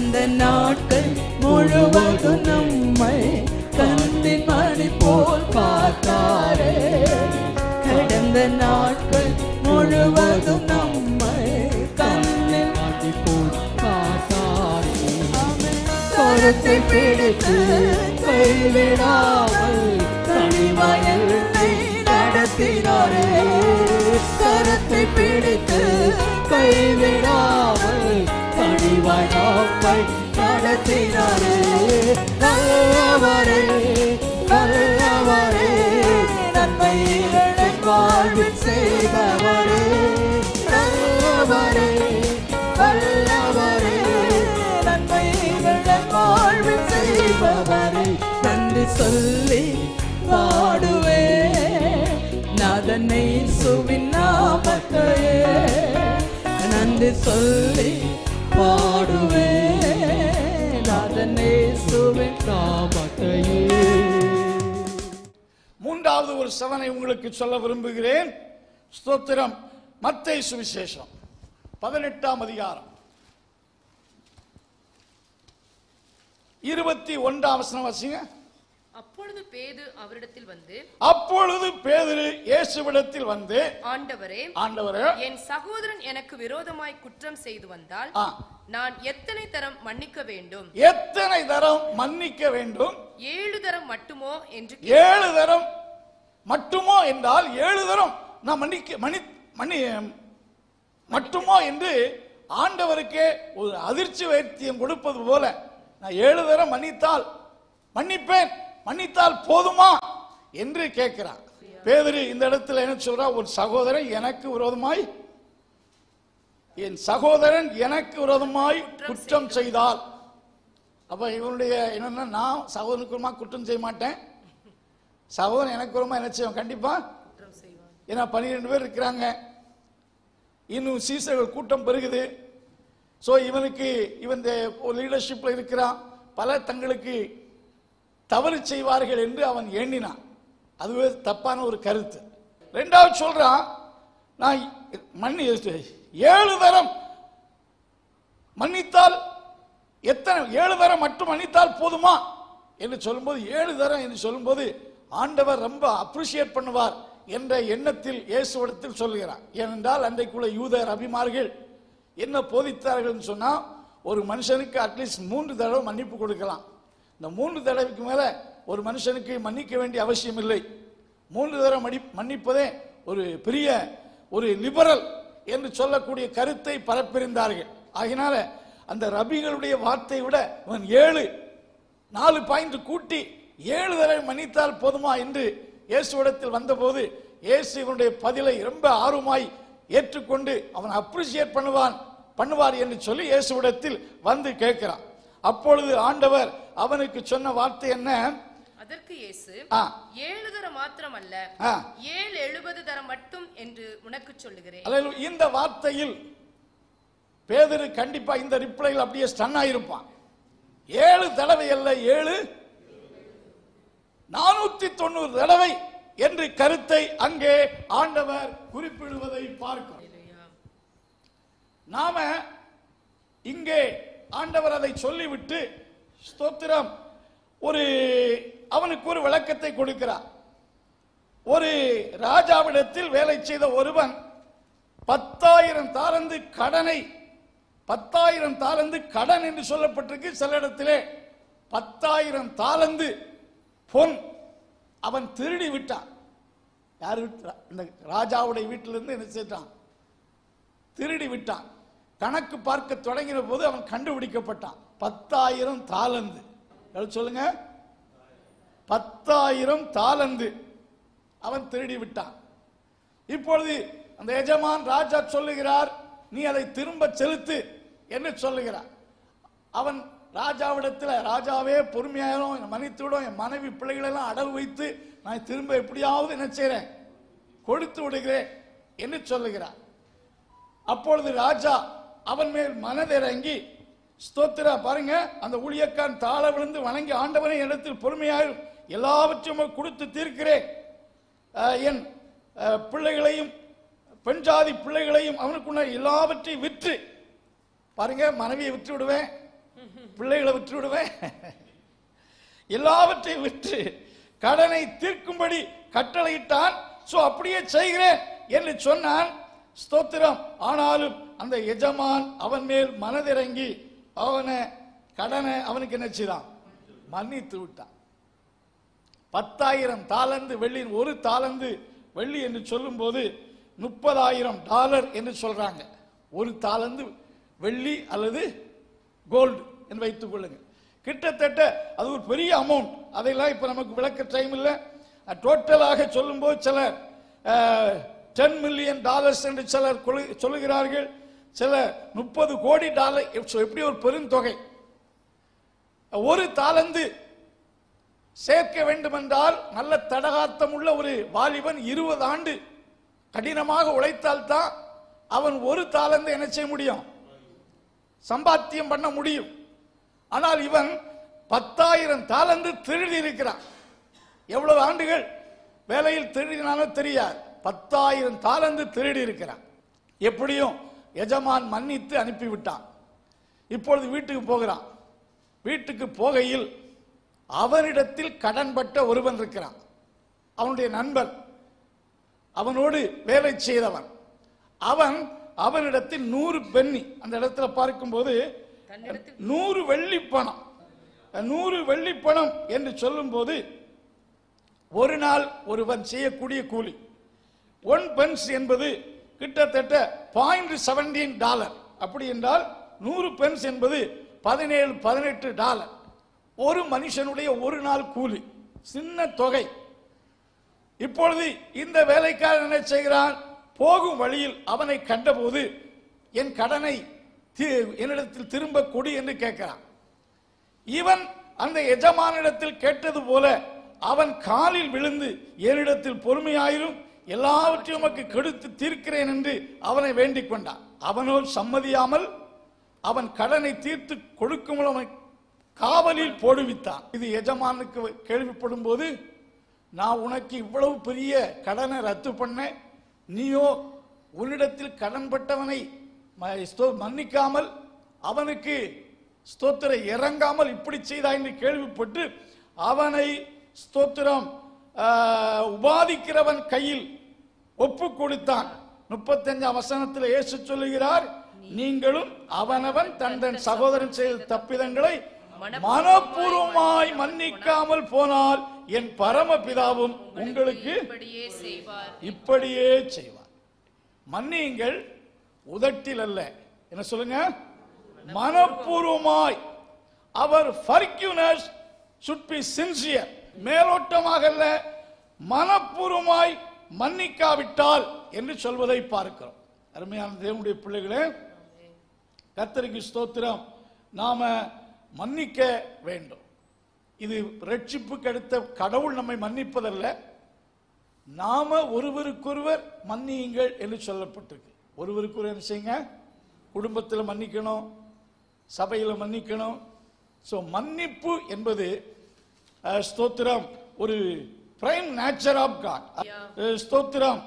கடந்த நாட்கள் முழுவதும் நம்மை கண்ணின் மணி போல் காத்தாரே கடந்த நாட்கள் முழுவதும் நம்மை கண்ணின் மணி போல் காத்தாரே கருத்தை பிடித்து கைவிடாமல் கனிமயத்தை நடத்தினாரே கருத்தை பிடித்து கைவிடாமல் கனிமயத்தை நடத்தினாரே நல்லவரே நல்லவரே நன்மைகளை வாழ்வில் செய்தவரே நல்லவரே நல்லவரே நன்மைகளை வாழ்வில் செய்பவரே நன்றி சொல்லி பாடுவே நாதனை சுவின் நாமத்தையே நன்றி சொல்லி பாடுவே நாதனை சுவின் நாமத்தையே மூன்றாவது ஒரு செவனை உங்களுக்கு சொல்ல விரும்புகிறேன் ஸ்தோத்திரம் மத்தேயு சுவிசேஷம் பதினெட்டாம் அதிகாரம் இருபத்தி ஒன்றாம் வசனம் வாசிங்க அப்பொழுது பேது அவரிடத்தில் வந்து அப்பொழுது பேதுரு இயேசுவிடத்தில் வந்து ஆண்டவரே ஆண்டவரே என் சகோதரன் எனக்கு விரோதமாய் குற்றம் செய்து வந்தால் ஆ, நான் எத்தனை தரம் மன்னிக்க வேண்டும் எத்தனை தரம் மன்னிக்க வேண்டும் ஏழு தரம் மட்டுமோ என்று ஏழு தரம் மட்டுமோ என்றால் ஏழு தரம் நான் மன்னிக்க மன்னி மன்னி மட்டுமோ என்று ஆண்டவருக்கே ஒரு அதிர்ச்சி வைத்தியம் கொடுப்பது போல நான் ஏழு தரம் மன்னித்தால் மன்னிப்பேன் மன்னித்தால் போதுமா என்று கேட்கிறான் பேதரு இந்த இடத்துல என்ன சொல்றா ஒரு சகோதரன் எனக்கு விரோதமாய் என் சகோதரன் எனக்கு விரோதமாய் குற்றம் செய்தால் அப்ப இவனுடைய என்னன்னா நான் சகோதரனுக்குமா குற்றம் செய்ய மாட்டேன் சகோதரன் எனக்கு ரொம்ப என்ன செய்வோம் கண்டிப்பா குற்றம் செய்வான் ஏன்னா பன்னிரெண்டு பேர் இருக்கிறாங்க இன்னும் சீசர்கள் கூட்டம் பெருகுது ஸோ இவனுக்கு இவன் லீடர்ஷிப்ல இருக்கிறான் பல தங்களுக்கு தவறு செய்வார்கள் என்று அவன் எண்ணினான் அதுவே தப்பான ஒரு கருத்து ரெண்டாவது சொல்றான் நான் மன்னி ஏழு தரம் மன்னித்தால் எத்தனை ஏழு தரம் மட்டும் மன்னித்தால் போதுமா என்று சொல்லும்போது ஏழு தரம் என்று சொல்லும்போது ஆண்டவர் ரொம்ப அப்ரிஷியேட் பண்ணுவார் என்ற எண்ணத்தில் இயேசுவிடத்தில் சொல்லுகிறார் ஏனென்றால் அன்றைக்குள்ள யூதர் அபிமார்கள் என்ன போதித்தார்கள் என்று சொன்னா ஒரு மனுஷனுக்கு அட்லீஸ்ட் மூன்று தடவை மன்னிப்பு கொடுக்கலாம் இந்த மூன்று தடவைக்கு மேல ஒரு மனுஷனுக்கு மன்னிக்க வேண்டிய அவசியம் இல்லை மூன்று தடவை மன்னி மன்னிப்பதே ஒரு பெரிய ஒரு லிபரல் என்று சொல்லக்கூடிய கருத்தை பரப்பிருந்தார்கள் ஆகினால அந்த ரபிகளுடைய வார்த்தையை விட இவன் ஏழு நாலு பாயிண்ட் கூட்டி ஏழு தடவை மன்னித்தால் போதுமா என்று இயேசுவிடத்தில் வந்தபோது இயேசு இவனுடைய பதிலை ரொம்ப ஆர்வமாய் ஏற்றுக்கொண்டு அவன் அப்ரிசியேட் பண்ணுவான் பண்ணுவார் என்று சொல்லி இயேசுவிடத்தில் வந்து கேட்கிறான் அப்பொழுது ஆண்டவர் அவனுக்கு சொன்ன வார்த்தை என்ன அதற்கு இயேசு ஆ. ஏழு தரம் மாத்திரம் அல்ல ஆ. ஏழு எழுபது தரம் மட்டும் என்று உனக்கு சொல்லுகிறேன் அல்லேலூயா. இந்த வார்த்தையில் பேதரு கண்டிப்பா இந்த ரிப்ளையில் அப்படியே ஸ்டன் ஆயிருப்பான் ஏழு தடவை அல்ல ஏழு நானூத்தி தொண்ணூறு தடவை என்று கருத்தை அங்கே ஆண்டவர் குறிப்பிடுவதை பார்க்கிறோம் நாம இங்கே ஆண்டவர் அதை சொல்லிவிட்டு ஸ்தோத்திரம் ஒரு அவனுக்கு ஒரு விளக்கத்தை கொடுக்கிறார் ஒரு ராஜாவிடத்தில் வேலை செய்த ஒருவன் பத்தாயிரம் தாளந்து கடனை பத்தாயிரம் தாளந்து கடன் என்று சொல்லப்பட்டிருக்கு சில இடத்திலே பத்தாயிரம் தாளந்து பொன் அவன் திருடி விட்டான் யார் விட்டா இந்த ராஜாவுடைய வீட்டிலிருந்து என்ன செய்தான் திருடி விட்டான் கணக்கு பார்க்க தொடங்கின போது அவன் கண்டுபிடிக்கப்பட்டான் பத்தாயிரம் தாளந்து எவ்வளவு சொல்லுங்க பத்தாயிரம் தாளந்து அவன் திருடி விட்டான் இப்பொழுது அந்த எஜமான் ராஜா சொல்லுகிறார் நீ அதை திரும்ப செலுத்து என்று சொல்லுகிறார் அவன் ராஜாவிடத்தில் ராஜாவே பொறுமையாயிரும் என்னை மன்னித்து விடும் என் மனைவி பிள்ளைகளெல்லாம் அடவு வைத்து நான் திரும்ப எப்படியாவது என்ன செய்றேன் கொடுத்து விடுகிறேன் என்று சொல்லுகிறார் அப்பொழுது ராஜா அவன் மேல் மனதிறங்கி ஸ்தோத்திரா பாருங்க அந்த ஊழியக்காரன் தாழ விழுந்து வணங்கி ஆண்டவனை இடத்தில் பொறுமையாக எல்லாவற்றையும் உமக்கு கொடுத்து தீர்க்கிறேன் அஹ், என் அஹ், பிள்ளைகளையும் பெண் ஜாதி பிள்ளைகளையும் அவனுக்குள்ள எல்லாவற்றையும் விற்று பாருங்க மனைவியை விற்று விடுவேன் பிள்ளைகளை விட்டு விடுவேன் எல்லாவற்றையும் விற்று கடனை தீர்க்கும்படி கட்டளையிட்டான் சோ அப்படியே செய்கிறேன் என்று சொன்னான் ஸ்தோத்திரம் ஆனாலும் அந்த எஜமான் அவன் மேல் மனதிறங்கி அவனை கடனை அவனுக்கு என்ன செய்தான் மன்னித்து விட்டான் பத்தாயிரம் தாளந்து வெள்ளியின் ஒரு தாளந்து வெள்ளி என்று சொல்லும்போது முப்பதாயிரம் டாலர் என்று சொல்றாங்க ஒரு தாளந்து வெள்ளி அல்லது கோல்டு என்று வைத்துக் கொள்ளுங்க கிட்டத்தட்ட அது ஒரு பெரிய அமௌண்ட் அதையெல்லாம் இப்ப நமக்கு விளக்க டைம் இல்லை டோட்டலாக சொல்லும்போது சிலர் டென் மில்லியன் டாலர்ஸ் என்று சிலர் கொள்ளு- சொல்லுகிறார்கள் சில முப்பது கோடி டாலர் எப்படி ஒரு பெருந்தொகை ஒரு தாளந்து சேர்க்க வேண்டுமென்றால் நல்ல தடகாத்தம் உள்ள ஒரு வாலிபன் இருபது ஆண்டு கடினமாக உழைத்தால்தான் அவன் ஒரு தாளந்து என்ன செய்ய முடியும் சம்பாத்தியம் பண்ண முடியும் ஆனால் இவன் பத்தாயிரம் தாளந்து திருடி இருக்கிறான் எவ்வளவு ஆண்டுகள் வேலையில் திருடினாலும் தெரியாது பத்தாயிரம் தாளந்து திருடி இருக்கிறான் எப்படியும் எஜமான் மன்னித்து அனுப்பிவிட்டான் இப்பொழுது வீட்டுக்கு போகிறான் வீட்டுக்கு போகையில் அவனிடத்தில் கடன்பட்ட ஒருவன் இருக்கிறான் அவனுடைய நண்பன் அவனோடு வேலை செய்தவன் அவன் அவனிடத்தில் நூறு பென்னி அந்த இடத்துல பார்க்கும்போது தன்னிடத்தில் நூறு வெள்ளி பணம் நூறு வெள்ளி பணம் என்று சொல்லும்போது ஒரு நாள் ஒருவன் செய்யக்கூடிய கூலி ஒன் பென்ஸ் என்பது கிட்டத்தட்ட பாயிண்ட் செவன்டீன் டாலர் அப்படி என்றால் நூறு பென்ஸ் என்பது பதினேழு பதினெட்டு டாலர் ஒரு மனுஷனுடைய ஒரு நாள் கூலி சின்ன தொகை இப்பொழுது இந்த வேலைக்காரன் என்ன செய்கிறான் போகும் வழியில் அவனை கண்டபோது என் கடனை தி- என்னிடத்தில் திரும்ப கொடு என்று கேட்கிறான் இவன் அந்த எஜமானிடத்தில் கேட்டது போல அவன் காலில் விழுந்து என்னிடத்தில் பொறுமையாயிரும் எல்லாவற்றையும் உமக்கு கெடுத்து தீர்க்கிறேன் என்று அவனை வேண்டிக் கொண்டான் அவனோ சம்மதியாமல் அவன் கடனை தீர்த்து கொடுக்கும் அவனை காவலில் போடுவித்தான் இது எஜமானுக்கு கேள்விப்படும் போது நான் உனக்கு இவ்வளவு பெரிய கடனை ரத்து பண்ணேன் நீயோ உன்னிடத்தில் கடன்பட்டவனை ம- ஸ்தோ- மன்னிக்காமல் அவனுக்கு ஸ்தோத்திர இறங்காமல் இப்படி செய்தாய் என்று கேள்விப்பட்டு அவனை ஸ்தோத்திரம் ஆஹ், உபாதிக்கிறவன் கையில் ஒப்பு கொடுத்தான் முப்பத்தஞ்சாம் வசனத்தில் இயேசு சொல்லுகிறார் நீங்களும் அவனவன் தன் தன் சகோதரன் செய்த தப்பிதங்களை மனப்பூர்வமாய் மன்னிக்காமல் போனால் என் பரமபிதாவும் உங்களுக்கு இப்படியே செய்வார் இப்படியே செய்வார் மன்னியுங்கள் உதட்டில் அல்ல என்ன சொல்லுங்க மனப்பூர்வமாய் அவர் forgiveness should be sincere மேலோட்டமாக அல்ல மனப்பூர்வமாய் மன்னிக்காவிட்டால் என்று சொல்வதை பார்க்கிறோம் அருமையான தேவனுடைய பிள்ளைகளே கர்த்தருக்கு ஸ்தோத்திரம் நாம மன்னிக்க வேண்டும் இது ரட்சிப்புக்கு அடுத்த கடவுள் நம்மை மன்னிப்பதல்ல நாம ஒருவருக்கொருவர் மன்னியுங்கள் என்று சொல்லப்பட்டிருக்கு ஒருவருக்கொருவர் என்ன செய்யுங்க குடும்பத்தில் மன்னிக்கணும் சபையில் மன்னிக்கணும் ஸோ மன்னிப்பு என்பது அஹ், ஸ்தோத்திரம் ஒரு பிரைம் நேச்சர் ஆஃப் காட் ஸ்தோத்திரம்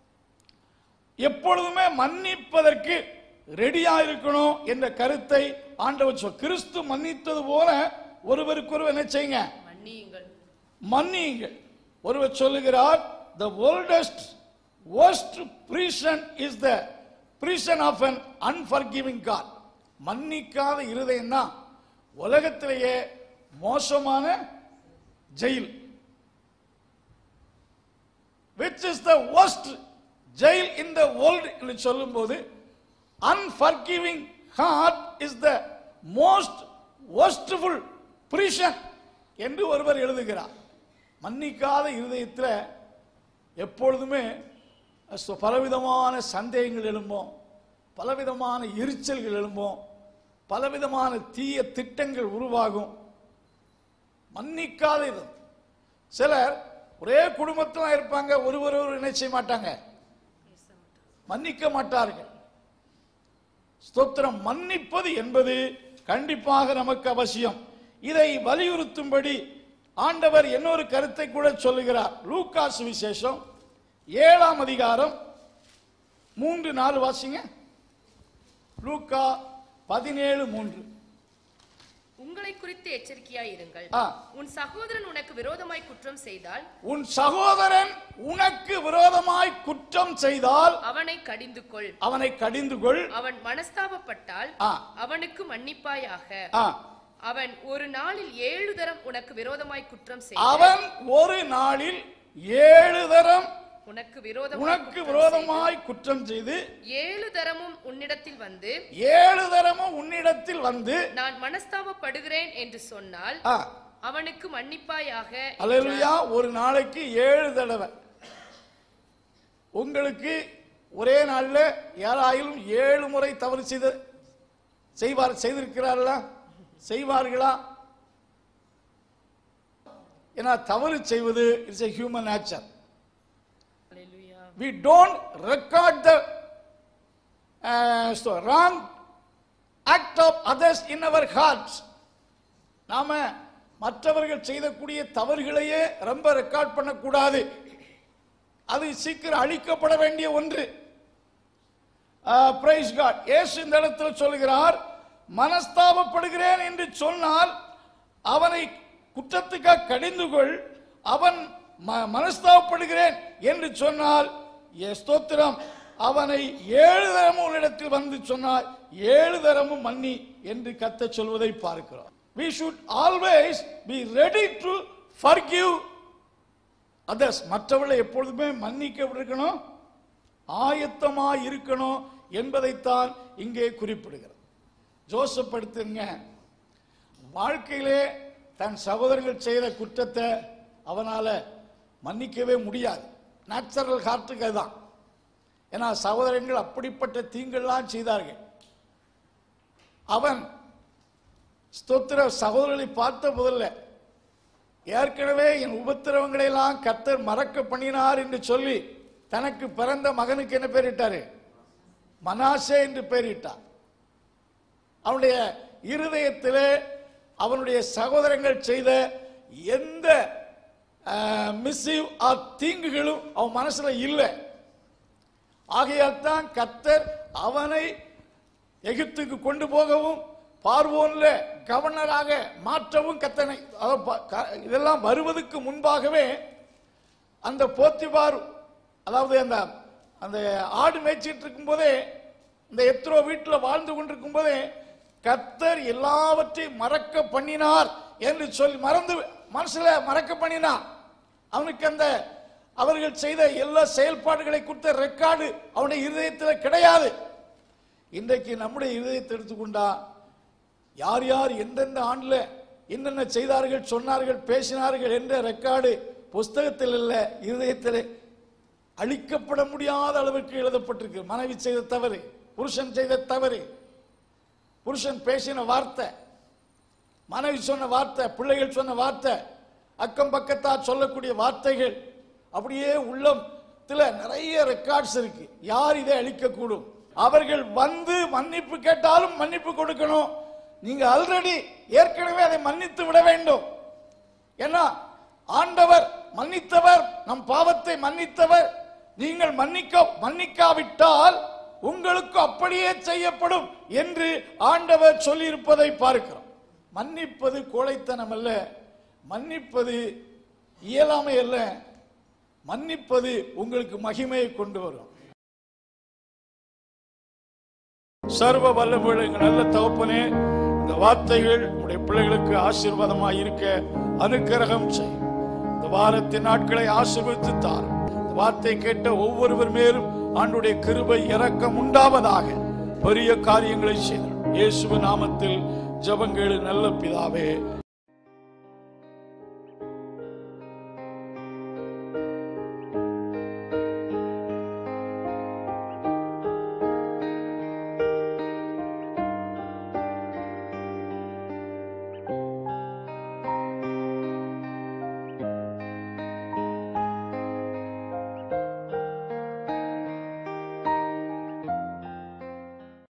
எப்பொழுதுமே மன்னிப்பதற்கு ரெடியா இருக்கணும் என்ற கருத்தை ஆண்டவர் சொல் கிறிஸ்து மன்னித்தது போல ஒருவருக்கொருவர் என்ன செய்யுங்க மன்னியுங்கள் மன்னியுங்கள் ஒருவர் சொல்லுகிறார் the oldest worst prison is the prison of an unforgiving God மன்னிக்காத இருதயம் தான் உலகத்திலேயே மோசமான jail which is the worst jail in the world என்று சொல்லும்போது unforgiving heart is the most worstful prison என்று ஒருவர் எழுதுகிறார் மன்னிக்காத இருதயத்தில் எப்பொழுதுமே சு- பலவிதமான சந்தேகங்கள் எழும்போம் பலவிதமான எரிச்சல்கள் எழும்போம் பலவிதமான தீய திட்டங்கள் உருவாகும் மன்னிக்காத இது சிலர் ஒரே குடும்பத்தில் இருப்பாங்க ஒருவர் ஒருவர் என்ன செய்ய மாட்டாங்க மன்னிக்க மாட்டார்கள் ஸ்தோத்திரம் மன்னிப்பது என்பது கண்டிப்பாக நமக்கு அவசியம் இதை வலியுறுத்தும்படி ஆண்டவர் இன்னொரு கருத்தை கூட சொல்லுகிறார் லூக்காஸ் விசேஷம் ஏழாம் அதிகாரம் மூன்று நாலு வாசிங்க லூக்கா பதினேழு மூன்று உங்களை குறித்து எச்சரிக்கையாய் இருங்கள் ஆ. உன் சகோதரன் உனக்கு விரோதமாய் குற்றம் செய்தால் உன் சகோதரன் உனக்கு விரோதமாய் குற்றம் செய்தால் அவனை கடிந்து கொள் அவனை கடிந்து கொள் அவன் மனஸ்தாபப்பட்டால் ஆ. அவனுக்கு மன்னிப்பாயாக ஆ, அவன் ஒரு நாளில் ஏழு தரம் உனக்கு விரோதமாய் குற்றம் செய்தால் அவன் ஒரு நாளில் ஏழு தரம் உனக்கு விரோதமாய் உனக்கு குற்றம் விரோதமாய் குற்றம் செய்து செய்து ஏழு தரமும் உன்னிடத்தில் வந்து ஏழு தரமும் உன்னிடத்தில் வந்து நான் மனஸ்தாபப்படுகிறேன் என்று சொன்னால் ஆ, அவனுக்கு மன்னிப்பாயாக அல்லேலூயா ஒரு நாளைக்கு ஏழு தடவை உங்களுக்கு ஒரே நாள்ல யாராயிலும் ஏழு முறை தவறு செய்த செய்வார் செய்திருக்கிறார்களா செய்வார்களா ஏன்னா தவறு செய்வது it's a human nature Hallelujah. we don't record the uh, so wrong act of others in our hearts நாம மற்றவர்கள் செய்தக்கூடிய தவறுகளையே ரொம்ப ரெக்கார்ட் பண்ணக்கூடாது அது சீக்கிரம் அழிக்கப்பட வேண்டிய ஒன்று பிரைஸ் காட் இயேசு இந்த இடத்துல சொல்கிறார் மனஸ்தாபப்படுகிறேன் என்று சொன்னால் அவனை குற்றத்துக்காக கடிந்து கொள் அவன் ம- மனஸ்தாபப்படுகிறேன் என்று சொன்னால் ஏ ஸ்தோத்திரம் அவனை ஏழு தரமும் உன்னிடத்தில் வந்து சொன்னால் ஏழு தரமும் மன்னி என்று கத்த சொல்வதை பார்க்கிறோம் we should always be ready to forgive others மற்றவர்களை எப்பொழுதுமே மன்னிக்க இருக்கணும் ஆயத்தமா இருக்கணும் என்பதைத்தான் இங்கே குறிப்பிடுகிறது ஜோசப் எடுத்துங்க வாழ்க்கையிலே தன் சகோதரர்கள் செய்த குற்றத்தை அவனால மன்னிக்கவே முடியாது நேச்சுரல் ஹார்ட்டுக்கு அதுதான் ஏன்னா சகோதரங்கள் அப்படிப்பட்ட தீங்கெல்லாம் செய்தார்கள் அவன் ஸ்தோத்திர சகோதரர்களை பார்த்த முதல்ல ஏற்கனவே என் உபத்திரவங்களை எல்லாம் கத்தர் மறக்க பண்ணினார் என்று சொல்லி தனக்கு பிறந்த மகனுக்கு என்ன பேரிட்டாரு மனாசே என்று பெயரிட்டார் அவனுடைய இருதயத்திலே அவனுடைய சகோதரங்கள் செய்த எந்த மிஸ்ஸிவ் தீங்குகளும் அவன் மனசுல இல்லை ஆகையால் தான் கத்தர் அவனை எகிப்துக்கு கொண்டு போகவும் பார்வோன்ல கவர்னராக மாற்றவும் கத்தனை அதாவது ப- க- இதெல்லாம் வருவதற்கு முன்பாகவே அந்த போத்திபார் அதாவது அந்த அந்த ஆடு மேய்ச்சிட்டு இருக்கும்போதே இந்த எத்ரோ வீட்டில் வாழ்ந்து கொண்டிருக்கும் போதே கத்தர் எல்லாவற்றையும் மறக்க பண்ணினார் என்று சொல்லி மறந்து மனசுல மறக்க பண்ணினார் அவனுக்கு அந்த அவர்கள் செய்த எல்லா செயல்பாடுகளை குறித்த ரெக்கார்டு அவனுடைய இருதயத்தில் கிடையாது இன்றைக்கு நம்முடைய இருதயத்தை எடுத்துக்கொண்டா யார் யார் எந்தெந்த ஆண்டுல என்னென்ன செய்தார்கள் சொன்னார்கள் பேசினார்கள் என்ற ரெக்கார்டு புஸ்தகத்தில் இல்ல இருதயத்தில் அழிக்கப்பட முடியாத அளவுக்கு எழுதப்பட்டிருக்கு மனைவி செய்த தவறு புருஷன் செய்த தவறு புருஷன் பேசின வார்த்தை மனைவி சொன்ன வார்த்தை பிள்ளைகள் சொன்ன வார்த்தை அக்கம் பக்கத்தார் சொல்லக்கூடிய வார்த்தைகள் அப்படியே உள்ளத்துல நிறைய ரெக்கார்ட்ஸ் இருக்கு யார் இதை அழிக்கக்கூடும் அவர்கள் வந்து மன்னிப்பு கேட்டாலும் மன்னிப்பு கொடுக்கணும் நீங்க ஆல்ரெடி ஏற்கனவே அதை மன்னித்து விட வேண்டும் ஏன்னா ஆண்டவர் மன்னித்தவர் நம் பாவத்தை மன்னித்தவர் நீங்கள் மன்னிக்க மன்னிக்காவிட்டால் உங்களுக்கு அப்படியே செய்யப்படும் என்று ஆண்டவர் சொல்லியிருப்பதை பார்க்கிறோம் மன்னிப்பது கோழைத்தனம் அல்ல மன்னிப்பது இயலாமை அல்ல மன்னிப்பது உங்களுக்கு மகிமையை கொண்டு வரும் சர்வ வல்லமுள்ள எங்கள் நல்ல தகப்பனே இந்த வார்த்தைகள் உடைய பிள்ளைகளுக்கு ஆசீர்வாதமாய் இருக்க அனுக்கிரகம் செய் இந்த வாரத்தின் நாட்களை ஆசீர்வதித்து தார் இந்த வார்த்தை கேட்ட ஒவ்வொருவர் மேலும் ஆண்டுடைய கிருபை இரக்கம் உண்டாவதாக பெரிய காரியங்களை செய்தார் இயேசுவின் நாமத்தில் ஜெபங்கேளு நல்ல பிதாவே